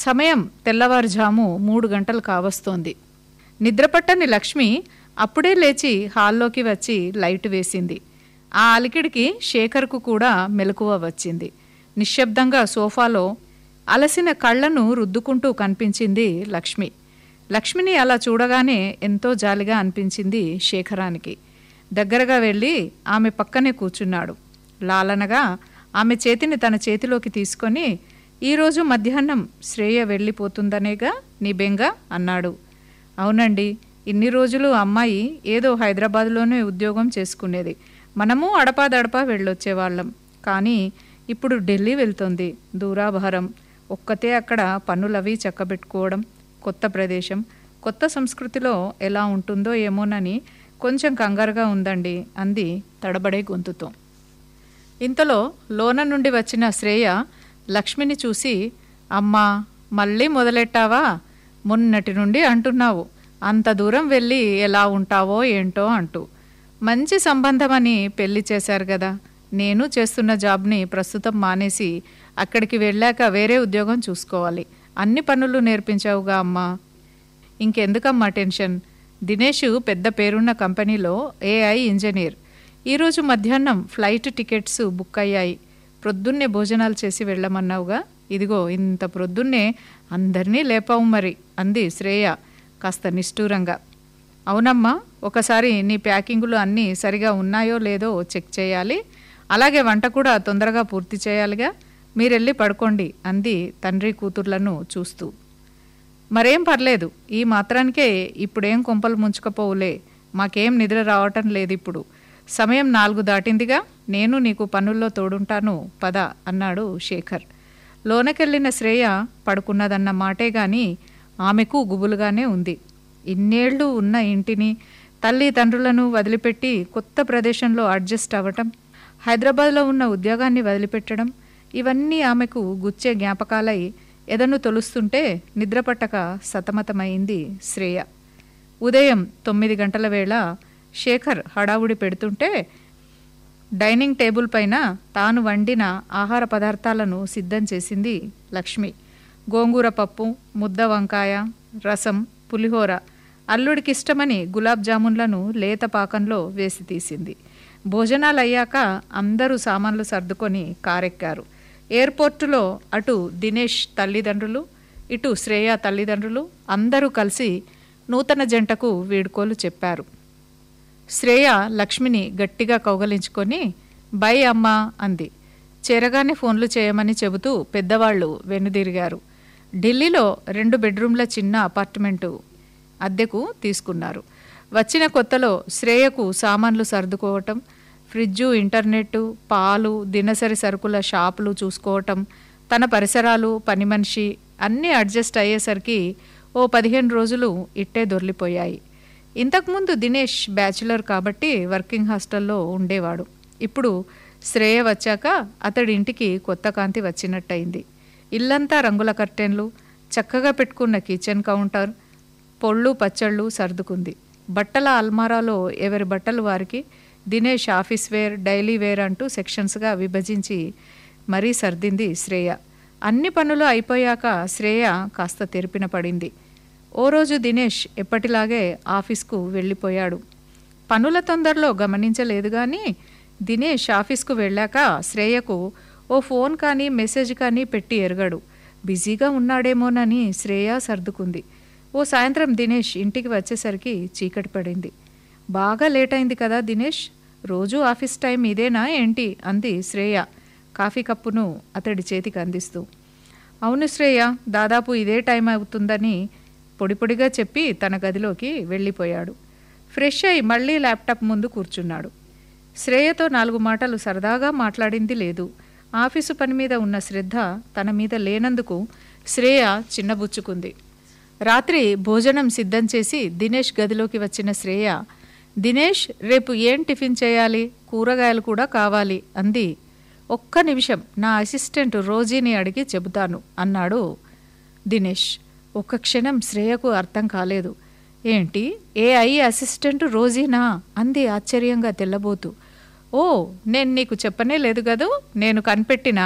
సమయం తెల్లవారుజాము మూడు గంటలు కావస్తోంది నిద్రపట్టని లక్ష్మి అప్పుడే లేచి హాల్లోకి వచ్చి లైట్ వేసింది ఆ అలికిడికి శేఖర్కు కూడా మెలకువ వచ్చింది నిశ్శబ్దంగా సోఫాలో అలసిన కళ్ళను రుద్దుకుంటూ కనిపించింది లక్ష్మి లక్ష్మిని అలా చూడగానే ఎంతో జాలిగా అనిపించింది శేఖరానికి దగ్గరగా వెళ్ళి ఆమె పక్కనే కూర్చున్నాడు లాలనగా ఆమె చేతిని తన చేతిలోకి తీసుకొని ఈరోజు మధ్యాహ్నం శ్రేయ వెళ్ళిపోతుందనేగా నీ బెంగ అన్నాడు అవునండి ఇన్ని రోజులు అమ్మాయి ఏదో హైదరాబాద్లోనే ఉద్యోగం చేసుకునేది మనము అడపాదడపా వెళ్ళొచ్చేవాళ్ళం కానీ ఇప్పుడు ఢిల్లీ వెళ్తుంది దూరాభారం ఒక్కతే అక్కడ పన్నులవి చక్కబెట్టుకోవడం కొత్త ప్రదేశం కొత్త సంస్కృతిలో ఎలా ఉంటుందో ఏమోనని కొంచెం కంగారుగా ఉందండి అంది తడబడే గొంతుతో ఇంతలో లోన నుండి వచ్చిన శ్రేయ లక్ష్మిని చూసి అమ్మా మళ్ళీ మొదలెట్టావా మొన్నటి నుండి అంటున్నావు అంత దూరం వెళ్ళి ఎలా ఉంటావో ఏంటో అంటూ మంచి సంబంధమని పెళ్లి చేశారు కదా నేను చేస్తున్న జాబ్ని ప్రస్తుతం మానేసి అక్కడికి వెళ్ళాక వేరే ఉద్యోగం చూసుకోవాలి అన్ని పనులు నేర్పించావుగా అమ్మా ఇంకెందుకమ్మా టెన్షన్ దినేష్ పెద్ద పేరున్న కంపెనీలో ఏఐ ఇంజనీర్ ఈరోజు మధ్యాహ్నం ఫ్లైట్ టికెట్స్ బుక్ అయ్యాయి ప్రొద్దున్నే భోజనాలు చేసి వెళ్ళమన్నావుగా ఇదిగో ఇంత ప్రొద్దున్నే అందరినీ లేపావు మరి అంది శ్రేయ కాస్త నిష్ఠూరంగా అవునమ్మా ఒకసారి నీ ప్యాకింగులు అన్నీ సరిగా ఉన్నాయో లేదో చెక్ చేయాలి అలాగే వంట కూడా తొందరగా పూర్తి చేయాలిగా మీరెళ్ళి పడుకోండి అంది తండ్రి కూతుర్లను చూస్తూ మరేం పర్లేదు ఈ మాత్రానికే ఇప్పుడేం కొంపలు ముంచుకపోవులే మాకేం నిద్ర రావటం లేదు ఇప్పుడు సమయం నాలుగు దాటిందిగా నేను నీకు పనుల్లో తోడుంటాను పద అన్నాడు శేఖర్ లోనకెళ్ళిన శ్రేయ పడుకున్నదన్న మాటే గాని ఆమెకు గుబులుగానే ఉంది ఇన్నేళ్లు ఉన్న ఇంటిని తల్లి తండ్రులను వదిలిపెట్టి కొత్త ప్రదేశంలో అడ్జస్ట్ అవ్వటం హైదరాబాద్లో ఉన్న ఉద్యోగాన్ని వదిలిపెట్టడం ఇవన్నీ ఆమెకు గుచ్చే జ్ఞాపకాలై ఎదను తొలుస్తుంటే నిద్రపట్టక సతమతమైంది శ్రేయ ఉదయం తొమ్మిది గంటల వేళ శేఖర్ హడావుడి పెడుతుంటే డైనింగ్ టేబుల్ పైన తాను వండిన ఆహార పదార్థాలను సిద్ధం చేసింది లక్ష్మి గోంగూర పప్పు ముద్ద వంకాయ రసం పులిహోర అల్లుడికిష్టమని గులాబ్ జామున్లను లేత పాకంలో వేసి తీసింది భోజనాలు అయ్యాక అందరూ సామాన్లు సర్దుకొని కారెక్కారు ఎయిర్పోర్టులో అటు దినేష్ తల్లిదండ్రులు ఇటు శ్రేయ తల్లిదండ్రులు అందరూ కలిసి నూతన జంటకు వీడ్కోలు చెప్పారు శ్రేయ లక్ష్మిని గట్టిగా కౌగలించుకొని బై అమ్మా అంది చేరగానే ఫోన్లు చేయమని చెబుతూ పెద్దవాళ్ళు వెనుదిరిగారు ఢిల్లీలో రెండు బెడ్రూమ్ల చిన్న అపార్ట్మెంటు అద్దెకు తీసుకున్నారు వచ్చిన కొత్తలో శ్రేయకు సామాన్లు సర్దుకోవటం ఫ్రిడ్జు ఇంటర్నెట్ పాలు దినసరి సరుకుల షాపులు చూసుకోవటం తన పరిసరాలు పని మనిషి అన్నీ అడ్జస్ట్ అయ్యేసరికి ఓ పదిహేను రోజులు ఇట్టే దొర్లిపోయాయి ఇంతకుముందు దినేష్ బ్యాచులర్ కాబట్టి వర్కింగ్ హాస్టల్లో ఉండేవాడు ఇప్పుడు శ్రేయ వచ్చాక అతడి ఇంటికి కొత్త కాంతి వచ్చినట్టయింది ఇల్లంతా రంగుల కర్టెన్లు చక్కగా పెట్టుకున్న కిచెన్ కౌంటర్ పొళ్ళు పచ్చళ్ళు సర్దుకుంది బట్టల అల్మారాలో ఎవరి బట్టలు వారికి Dinesh office wear daily wear అంటూ సెక్షన్స్గా విభజించి మరీ సర్దింది శ్రేయ అన్ని పనులు అయిపోయాక శ్రేయ కాస్త తెరిపిన పడింది ఓ రోజు దినేష్ ఎప్పటిలాగే ఆఫీస్కు వెళ్ళిపోయాడు పనుల తొందరలో గమనించలేదు కానీ దినేష్ ఆఫీస్కు వెళ్ళాక శ్రేయకు ఓ ఫోన్ కానీ మెసేజ్ కానీ పెట్టి ఎరగడు బిజీగా ఉన్నాడేమోనని శ్రేయ సర్దుకుంది ఓ సాయంత్రం దినేష్ ఇంటికి వచ్చేసరికి చీకటి పడింది బాగా లేట్ అయింది కదా దినేష్ రోజు ఆఫీస్ టైం ఇదేనా ఏంటి అంది శ్రేయ కాఫీ కప్పును అతడి చేతికి అందిస్తూ అవును శ్రేయ దాదాపు ఇదే టైం అవుతుందని పొడి పొడిగా చెప్పి తన గదిలోకి వెళ్ళిపోయాడు ఫ్రెష్ అయి మళ్ళీ ల్యాప్టాప్ ముందు కూర్చున్నాడు శ్రేయతో నాలుగు మాటలు సరదాగా మాట్లాడింది లేదు ఆఫీసు పని మీద ఉన్న శ్రద్ధ తన మీద లేనందుకు శ్రేయ చిన్నబుచ్చుకుంది రాత్రి భోజనం సిద్ధం చేసి దినేష్ గదిలోకి వచ్చిన శ్రేయ దినేష్ రేపు ఏం టిఫిన్ చేయాలి కూరగాయలు కూడా కావాలి అంది ఒక్క నిమిషం నా అసిస్టెంట్ రోజీని అడిగి చెబుతాను అన్నాడు దినేష్ ఒక్క క్షణం శ్రేయకు అర్థం కాలేదు ఏంటి ఏఐ అసిస్టెంట్ రోజీనా అంది ఆశ్చర్యంగా తెల్లబోతూ ఓ నేను నీకు చెప్పనే లేదు కదూ నేను కనిపెట్టిన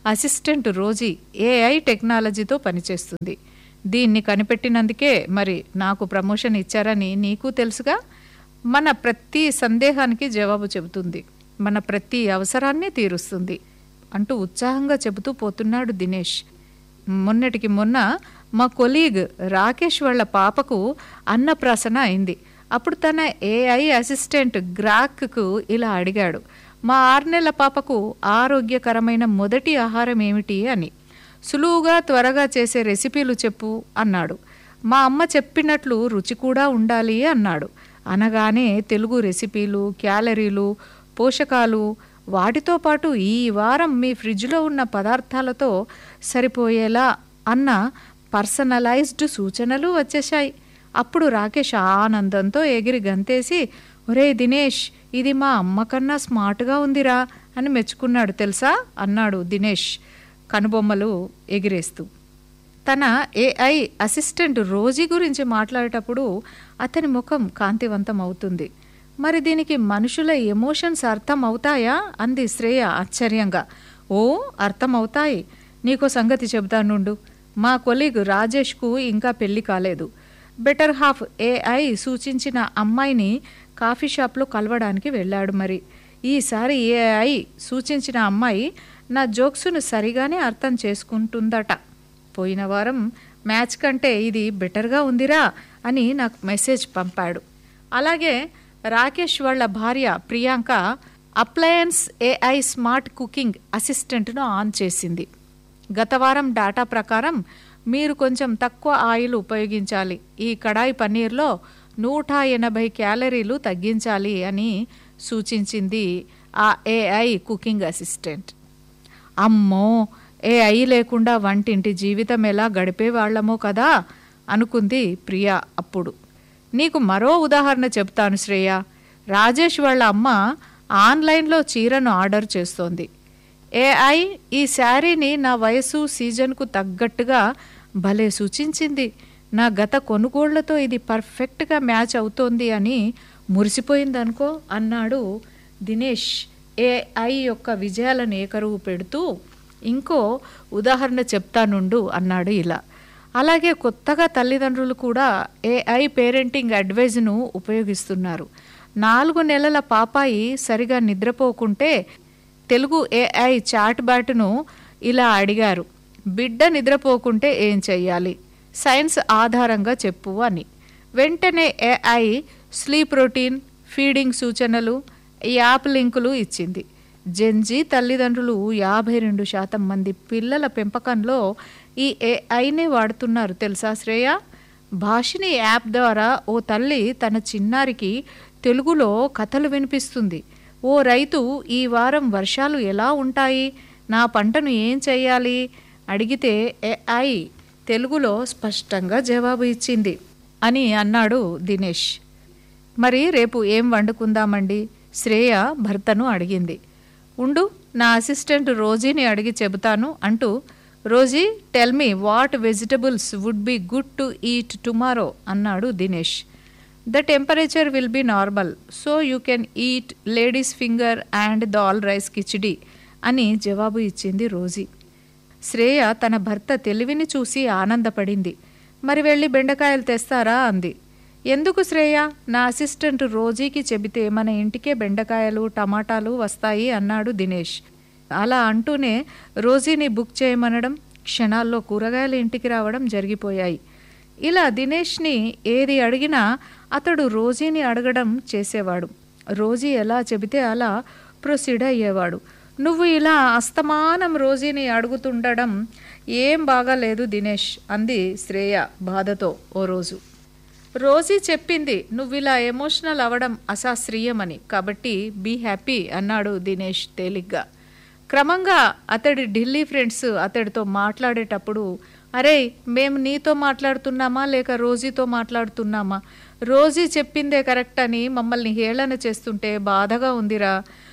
అసిస్టెంట్ రోజీ ఏఐ టెక్నాలజీతో పనిచేస్తుంది దీన్ని కనిపెట్టినందుకే మరి నాకు ప్రమోషన్ ఇచ్చారని నీకు తెలుసుగా మన ప్రతి సందేహానికి జవాబు చెబుతుంది మన ప్రతి అవసరాన్ని తీరుస్తుంది అంటూ ఉత్సాహంగా చెబుతూ పోతున్నాడు దినేష్ మొన్నటికి మొన్న మా కొలీగ్ రాకేష్ వాళ్ళ పాపకు అన్నప్రాసన అయింది అప్పుడు తన ఏఐ అసిస్టెంట్ గ్రాక్కు ఇలా అడిగాడు మా ఆరు నెలల పాపకు ఆరోగ్యకరమైన మొదటి ఆహారం ఏమిటి అని సులువుగా త్వరగా చేసే రెసిపీలు చెప్పు అన్నాడు మా అమ్మ చెప్పినట్లు రుచి కూడా ఉండాలి అన్నాడు అనగానే తెలుగు రెసిపీలు క్యాలరీలు పోషకాలు వాటితో పాటు ఈ వారం మీ ఫ్రిడ్జ్లో ఉన్న పదార్థాలతో సరిపోయేలా అన్న పర్సనలైజ్డ్ సూచనలు వచ్చేశాయి అప్పుడు రాకేష్ ఆనందంతో ఎగిరి గంతేసి ఒరే దినేష్ ఇది మా అమ్మ కన్నా స్మార్ట్గా ఉందిరా అని మెచ్చుకున్నాడు తెలుసా అన్నాడు దినేష్ కనుబొమ్మలు ఎగిరేస్తూ తన ఏఐ అసిస్టెంట్ రోజీ గురించి మాట్లాడేటప్పుడు అతని ముఖం కాంతివంతం అవుతుంది మరి దీనికి మనుషుల ఎమోషన్స్ అర్థం అవుతాయా అంది శ్రేయ ఆశ్చర్యంగా ఓ అర్థం అవుతాయి నీకో సంగతి చెబుతానుండు మా కొలీగ్ రాజేష్కు ఇంకా పెళ్లి కాలేదు బెటర్ హాఫ్ ఏఐ సూచించిన అమ్మాయిని కాఫీ షాప్లో కలవడానికి వెళ్ళాడు మరి ఈసారి ఏఐ సూచించిన అమ్మాయి నా జోక్స్ను సరిగానే అర్థం చేసుకుంటుందట పోయిన వారం మ్యాచ్ కంటే ఇది బెటర్గా ఉందిరా అని నాకు మెసేజ్ పంపాడు అలాగే రాకేష్ వాళ్ళ భార్య Priyanka appliance AI smart cooking అసిస్టెంట్ను ఆన్ చేసింది గత వారం డాటా ప్రకారం మీరు కొంచెం తక్కువ ఆయిల్ ఉపయోగించాలి ఈ కడాయి పన్నీర్లో నూట ఎనభై క్యాలరీలు తగ్గించాలి అని సూచించింది ఆ ఏఐ కుకింగ్ అసిస్టెంట్ అమ్మో ఏఐ లేకుండా వంటింటి జీవితం ఎలా గడిపేవాళ్లమో కదా అనుకుంది ప్రియా అప్పుడు నీకు మరో ఉదాహరణ చెప్తాను శ్రేయ రాజేష్ వాళ్ళ అమ్మ ఆన్లైన్లో చీరను ఆర్డర్ చేస్తోంది ఏఐ ఈ శారీని నా వయసు సీజన్కు తగ్గట్టుగా భలే సూచించింది నా గత కొనుగోళ్లతో ఇది పర్ఫెక్ట్గా మ్యాచ్ అవుతోంది అని మురిసిపోయిందనుకో అన్నాడు దినేష్ ఏఐ యొక్క విజయాలను ఏకరువు పెడుతూ ఇంకో ఉదాహరణ చెప్తానుండు అన్నాడు ఇలా అలాగే కొత్తగా తల్లిదండ్రులు కూడా ఏఐ పేరెంటింగ్ అడ్వైజ్ను ఉపయోగిస్తున్నారు నాలుగు నెలల పాపాయి సరిగా నిద్రపోకుంటే తెలుగు ఏఐ చాట్ బాట్ను ఇలా అడిగారు బిడ్డ నిద్రపోకుంటే ఏం చెయ్యాలి సైన్స్ ఆధారంగా చెప్పు అని వెంటనే ఏఐ స్లీప్ రొటీన్ ఫీడింగ్ సూచనలు యాప్ లింకులు ఇచ్చింది జెన్జీ తల్లిదండ్రులు యాభై రెండు శాతం మంది పిల్లల పెంపకంలో ఈ ఏఐనే వాడుతున్నారు తెలుసా శ్రేయ భాషిని యాప్ ద్వారా ఓ తల్లి తన చిన్నారికి తెలుగులో కథలు వినిపిస్తుంది ఓ రైతు ఈ వారం వర్షాలు ఎలా ఉంటాయి నా పంటను ఏం చేయాలి అడిగితే ఏఐ తెలుగులో స్పష్టంగా జవాబు ఇచ్చింది అని అన్నాడు దినేష్ మరి రేపు ఏం వండుకుందామండి శ్రేయ భర్తను అడిగింది ఉండు నా అసిస్టెంట్ రోజీని అడిగి చెబుతాను అంటూ Rosie tell me what vegetables would be good to eat tomorrow అన్నాడు Dinesh the temperature will be normal so you can eat ladies finger and dal rice khichdi అని జవాబు ఇచ్చింది రోజీ శ్రేయ తన భర్త తెలివిని చూసి ఆనందపడింది మరి వెళ్ళి బెండకాయలు తెస్తారా అంది ఎందుకు శ్రేయ నా అసిస్టెంట్ రోజీకి చెబితే మన ఇంటికే బెండకాయలు టమాటాలు వస్తాయి అన్నాడు దినేష్ అలా అంటూనే రోజీని బుక్ చేయమనడం క్షణాల్లో కూరగాయలు ఇంటికి రావడం జరిగిపోయాయి ఇలా దినేష్ని ఏది అడిగినా అతడు రోజీని అడగడం చేసేవాడు రోజీ ఎలా చెబితే అలా ప్రొసీడ్ అయ్యేవాడు నువ్వు ఇలా అస్తమానం రోజీని అడుగుతుండడం ఏం బాగాలేదు దినేష్ అంది శ్రేయ బాధతో ఓ రోజు రోజీ చెప్పింది నువ్వు ఇలా ఎమోషనల్ అవ్వడం అశాస్త్రీయమని కాబట్టి బీ హ్యాపీ అన్నాడు దినేష్ తేలిగ్గా క్రమంగా అతడి ఢిల్లీ ఫ్రెండ్స్ అతడితో మాట్లాడేటప్పుడు అరే మేము నీతో మాట్లాడుతున్నామా లేక రోజీతో మాట్లాడుతున్నామా రోజీ చెప్పిందే కరెక్ట్ అని మమ్మల్ని హేళన చేస్తుంటే బాధగా ఉందిరా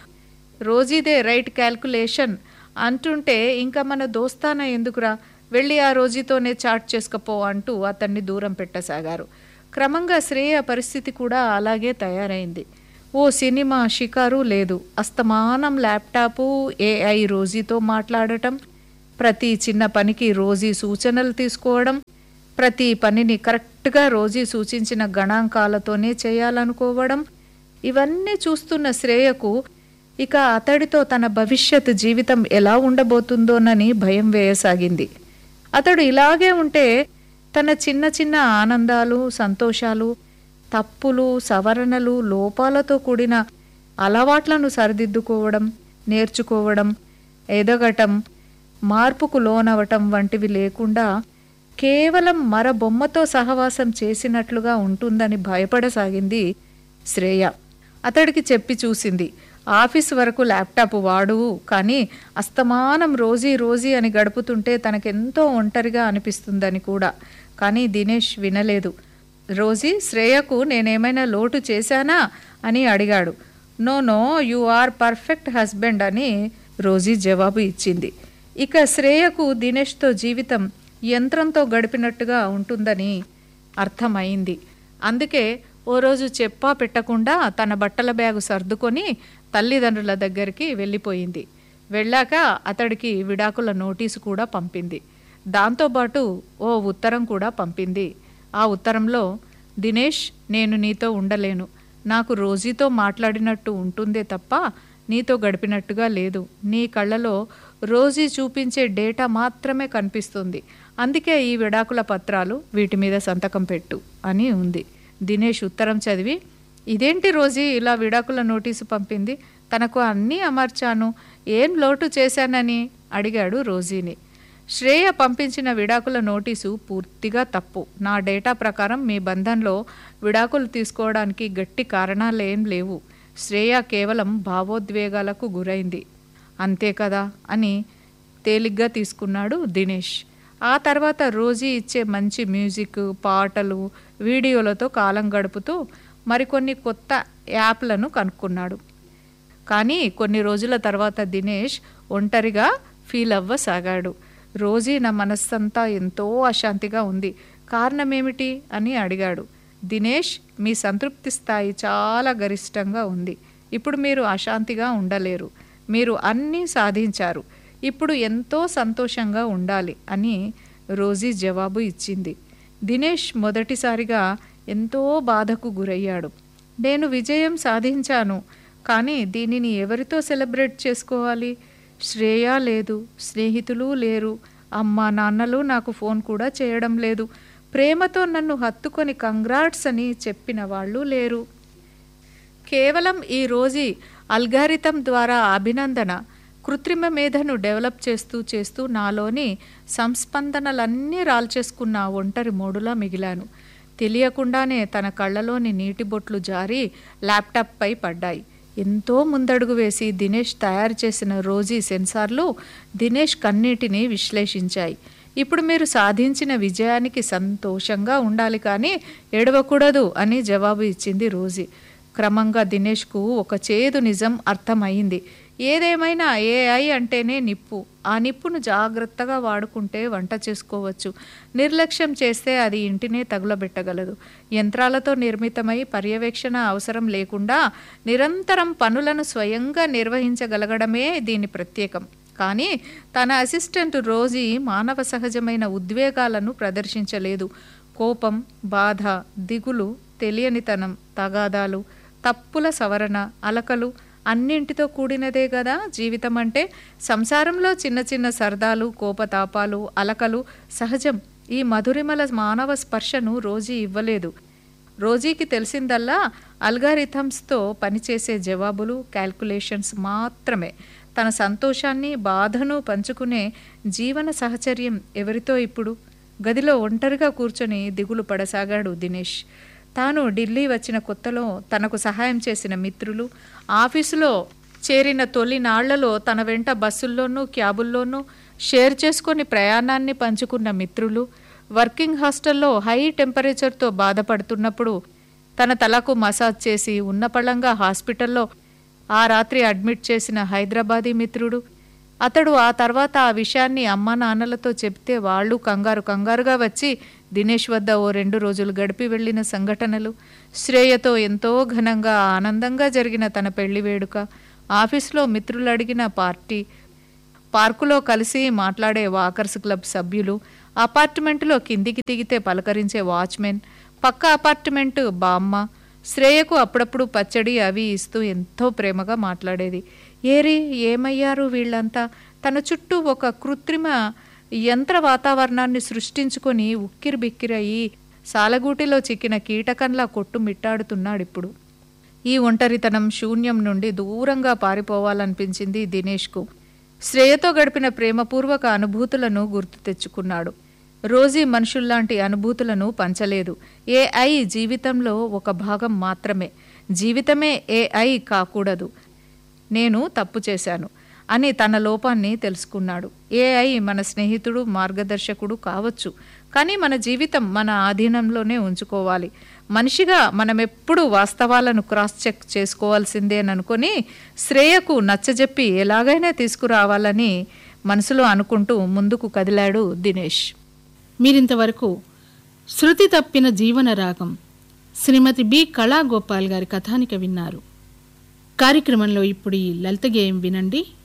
రోజీదే రైట్ క్యాల్కులేషన్ అంటుంటే ఇంకా మన దోస్తాన ఎందుకురా వెళ్ళి ఆ రోజీతోనే చాట్ చేసుకపో అంటూ అతన్ని దూరం పెట్టసాగారు క్రమంగా శ్రేయ పరిస్థితి కూడా అలాగే తయారైంది ఓ సినిమా షికారు లేదు అస్తమానం ల్యాప్టాపు ఏఐ రోజీతో మాట్లాడటం ప్రతి చిన్న పనికి రోజీ సూచనలు తీసుకోవడం ప్రతి పనిని కరెక్ట్గా రోజీ సూచించిన గణాంకాలతోనే చేయాలనుకోవడం ఇవన్నీ చూస్తున్న శ్రేయకు ఇక అతడితో తన భవిష్యత్ జీవితం ఎలా ఉండబోతుందోనని భయం వేయసాగింది అతడు ఇలాగే ఉంటే తన చిన్న చిన్న ఆనందాలు సంతోషాలు తప్పులు సవరణలు లోపాలతో కూడిన అలవాట్లను సరిదిద్దుకోవడం నేర్చుకోవడం ఎదగటం మార్పుకు లోనవటం వంటివి లేకుండా కేవలం మర బొమ్మతో సహవాసం చేసినట్లుగా ఉంటుందని భయపడసాగింది శ్రేయ అతడికి చెప్పి చూసింది ఆఫీస్ వరకు ల్యాప్టాప్ వాడు కానీ అస్తమానం రోజీ రోజీ అని గడుపుతుంటే తనకెంతో ఒంటరిగా అనిపిస్తుందని కూడా కానీ దినేష్ వినలేదు రోజీ శ్రేయకు నేనేమైనా లోటు చేశానా అని అడిగాడు no no you are perfect husband అని రోజీ జవాబు ఇచ్చింది ఇక శ్రేయకు దినేష్తో జీవితం యంత్రంతో గడిపినట్టుగా ఉంటుందని అర్థమైంది అందుకే ఓ రోజు చెప్పా పెట్టకుండా తన బట్టల బ్యాగు సర్దుకొని తల్లిదండ్రుల దగ్గరికి వెళ్ళిపోయింది వెళ్ళాక అతడికి విడాకుల నోటీసు కూడా పంపింది దాంతోపాటు ఓ ఉత్తరం కూడా పంపింది ఆ ఉత్తరంలో దినేష్ నేను నీతో ఉండలేను నాకు రోజీతో మాట్లాడినట్టు ఉంటుందే తప్ప నీతో గడిపినట్టుగా లేదు నీ కళ్ళలో రోజీ చూపించే డేటా మాత్రమే కనిపిస్తుంది అందుకే ఈ విడాకుల పత్రాలు వీటి మీద సంతకం పెట్టు అని ఉంది దినేష్ ఉత్తరం చదివి ఇదేంటి రోజీ ఇలా విడాకుల నోటీసు పంపింది తనకు అన్నీ అమర్చాను ఏం లోటు చేశానని అడిగాడు రోజీని శ్రేయ పంపించిన విడాకుల నోటీసు పూర్తిగా తప్పు నా డేటా ప్రకారం మీ బంధంలో విడాకులు తీసుకోవడానికి గట్టి కారణాలేం లేవు శ్రేయ కేవలం భావోద్వేగాలకు గురైంది అంతే కదా అని తేలిగ్గా తీసుకున్నాడు దినేష్ ఆ తర్వాత రోజీ ఇచ్చే మంచి మ్యూజిక్ పాటలు వీడియోలతో కాలం గడుపుతూ మరికొన్ని కొత్త యాప్లను కనుక్కున్నాడు కానీ కొన్ని రోజుల తర్వాత దినేష్ ఒంటరిగా ఫీల్ అవ్వసాగాడు రోజీ నా మనస్సంతా ఎంతో అశాంతిగా ఉంది కారణమేమిటి అని అడిగాడు దినేష్ మీ సంతృప్తి స్థాయి చాలా గరిష్టంగా ఉంది ఇప్పుడు మీరు అశాంతిగా ఉండలేరు మీరు అన్నీ సాధించారు ఇప్పుడు ఎంతో సంతోషంగా ఉండాలి అని రోజీ జవాబు ఇచ్చింది దినేష్ మొదటిసారిగా ఎంతో బాధకు గురయ్యాడు నేను విజయం సాధించాను కానీ దీనిని ఎవరితో సెలబ్రేట్ చేసుకోవాలి శ్రేయ లేదు స్నేహితులు లేరు అమ్మ నాన్నలు నాకు ఫోన్ కూడా చేయడం లేదు ప్రేమతో నన్ను హత్తుకొని కంగ్రాట్స్ అని చెప్పిన వాళ్ళు లేరు కేవలం ఈ రోజీ అల్గారితం ద్వారా అభినందన కృత్రిమ మేధను డెవలప్ చేస్తూ చేస్తూ నాలోని సంస్పందనలన్నీ రాల్చేసుకున్న ఒంటరి మోడులా మిగిలాను తెలియకుండానే తన కళ్ళలోని నీటి బొట్లు జారి ల్యాప్టాప్పై పడ్డాయి ఎంతో ముందడుగు వేసి దినేష్ తయారు చేసిన రోజీ సెన్సార్లు దినేష్ కన్నీటిని విశ్లేషించాయి ఇప్పుడు మీరు సాధించిన విజయానికి సంతోషంగా ఉండాలి కానీ ఏడవకూడదు అని జవాబు ఇచ్చింది రోజీ క్రమంగా దినేష్కు ఒక చేదు నిజం అర్థమైంది ఏదేమైనా ఏఐ అంటేనే నిప్పు ఆ నిప్పును జాగ్రత్తగా వాడుకుంటే వంట చేసుకోవచ్చు నిర్లక్ష్యం చేస్తే అది ఇంటినే తగులబెట్టగలదు యంత్రాలతో నిర్మితమై పర్యవేక్షణ అవసరం లేకుండా నిరంతరం పనులను స్వయంగా నిర్వహించగలగడమే దీని ప్రత్యేకం కానీ తన అసిస్టెంట్ రోజీ మానవ సహజమైన ఉద్వేగాలను ప్రదర్శించలేదు కోపం బాధ దిగులు తెలియనితనం తగాదాలు తప్పుల సవరణ అలకలు అన్నింటితో కూడినదే కదా జీవితం అంటే సంసారంలో చిన్న చిన్న సరదాలు కోపతాపాలు అలకలు సహజం ఈ మధురిమల మానవ స్పర్శను రోజీ ఇవ్వలేదు రోజీకి తెలిసిందల్లా అల్గారిథమ్స్తో పనిచేసే జవాబులు క్యాల్కులేషన్స్ మాత్రమే తన సంతోషాన్ని బాధను పంచుకునే జీవన సహచర్యం ఎవరితో ఇప్పుడు గదిలో ఒంటరిగా కూర్చొని దిగులు పడసాగాడు దినేష్ తాను ఢిల్లీ వచ్చిన కొత్తలో తనకు సహాయం చేసిన మిత్రులు ఆఫీసులో చేరిన తొలి నాళ్లలో తన వెంట బస్సుల్లోనూ క్యాబుల్లోనూ షేర్ చేసుకొని ప్రయాణాన్ని పంచుకున్న మిత్రులు వర్కింగ్ హాస్టల్లో హై టెంపరేచర్తో బాధపడుతున్నప్పుడు తన తలకు మసాజ్ చేసి ఉన్నపళంగా హాస్పిటల్లో ఆ రాత్రి అడ్మిట్ చేసిన హైదరాబాదీ మిత్రుడు అతడు ఆ తర్వాత ఆ విషయాన్ని అమ్మా నాన్నలతో చెప్తే వాళ్ళు కంగారు కంగారుగా వచ్చి దినేష్ వద్ద ఓ రెండు రోజులు గడిపి వెళ్ళిన సంఘటనలు శ్రేయతో ఎంతో ఘనంగా ఆనందంగా జరిగిన తన పెళ్లి వేడుక ఆఫీసులో మిత్రులు అడిగిన పార్టీ పార్కులో కలిసి మాట్లాడే వాకర్స్ క్లబ్ సభ్యులు అపార్ట్మెంటులో కిందికి దిగితే పలకరించే వాచ్మెన్ పక్క అపార్ట్మెంట్ బామ్మ శ్రేయకు అప్పుడప్పుడు పచ్చడి అవి ఇస్తూ ఎంతో ప్రేమగా మాట్లాడేది ఏరి ఏమయ్యారు వీళ్ళంతా తన చుట్టూ ఒక కృత్రిమ యంత్ర వాతావరణాన్ని సృష్టించుకొని ఉక్కిరి బిక్కిరయి సాలగూటిలో చిక్కిన కీటకంలా కొట్టుమిట్టాడుతున్నాడిప్పుడు ఈ ఒంటరితనం శూన్యం నుండి దూరంగా పారిపోవాలనిపించింది దినేష్కు శ్రేయతో గడిపిన ప్రేమపూర్వక అనుభూతులను గుర్తు తెచ్చుకున్నాడు రోజీ మనుషుల్లాంటి అనుభూతులను పంచలేదు ఏఐ జీవితంలో ఒక భాగం మాత్రమే జీవితమే ఏఐ కాకూడదు నేను తప్పు చేశాను అని తన లోపాన్ని తెలుసుకున్నాడు ఏఐ మన స్నేహితుడు మార్గదర్శకుడు కావచ్చు కానీ మన జీవితం మన ఆధీనంలోనే ఉంచుకోవాలి మనిషిగా మనం ఎప్పుడూ వాస్తవాలను క్రాస్ చెక్ చేసుకోవాల్సిందేననుకొని శ్రేయకు నచ్చజెప్పి ఎలాగైనా తీసుకురావాలని మనసులో అనుకుంటూ ముందుకు కదిలాడు దినేష్ మీరింతవరకు శృతి తప్పిన జీవన రాగం శ్రీమతి బి కళాగోపాల్ గారి కథానిక విన్నారు కార్యక్రమంలో ఇప్పుడు ఈ లలిత గేయం వినండి